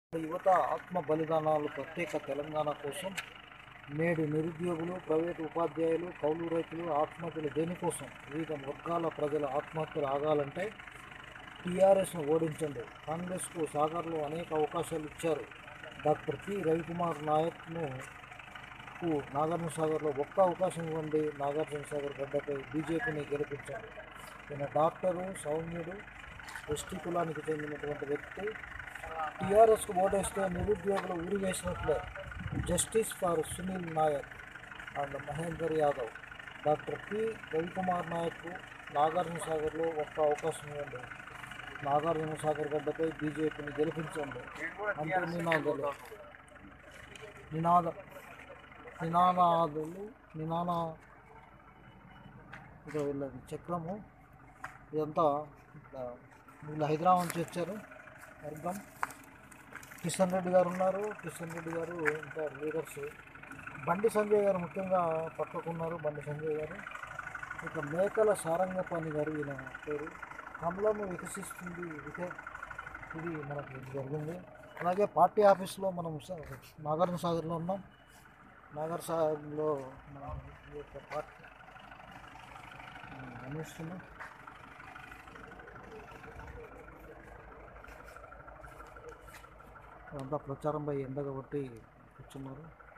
యువత ఆత్మ బలిదానాలు ప్రత్యేక తెలంగాణ కోసం నేడు నిరుద్యోగులు ప్రైవేటు ఉపాధ్యాయులు కౌలు రైతులు ఆత్మహత్యలు దేనికోసం వివిధ వర్గాల ప్రజల ఆత్మహత్యలు ఆగాలంటే టీఆర్ఎస్ను ఓడించండి కాంగ్రెస్కు సాగర్లో అనేక అవకాశాలు ఇచ్చారు డాక్టర్ పి రవికుమార్ నాయక్ను కు నాగార్జున సాగర్లో ఒక్క అవకాశం ఇవ్వండి నాగార్జున సాగర్ గడ్డపై బీజేపీని గెలిపించండి ఈయన డాక్టరు సౌమ్యుడు ఎస్టీ కులానికి చెందినటువంటి వ్యక్తి టీఆర్ఎస్కు ఓటేస్తే నిరుద్యోగులు ఊరి వేసినట్లే justice for Sunil Nayak and Mahender Yadav doctor P Ravikumar Nayak Nagarjuna సాగర్లో ఒక్క అవకాశం ఇవ్వండి నాగార్జున సాగర్ గడ్డపై బీజేపీని గెలిపించండి అంటూ నినాదాలు నినాద నినాదాదులు నినాన ఇక వీళ్ళది చక్రము ఇదంతా ఇట్లా వీళ్ళు హైదరాబాద్ నుంచి వచ్చారు వర్గం కిషన్ రెడ్డి గారు ఉన్నారు కిషన్ రెడ్డి గారు ఇంకా లీడర్స్ బండి సంజయ్ గారు ముఖ్యంగా పక్కకున్నారు బండి సంజయ్ గారు ఇక మేకల సారంగపాణి గారు ఈయన పేరు కమలము వికసిస్తుంది విక ఇది మనకు జరిగింది అలాగే పార్టీ ఆఫీస్లో మనం స- నాగార్జున సాగర్లో ఉన్నాం నాగర్ సాగర్లో మన ఈ యొక్క పార్టీ గమనిస్తున్నాం అంతా ప్రచారం పై ఎండ కాబట్టి కూర్చున్నారు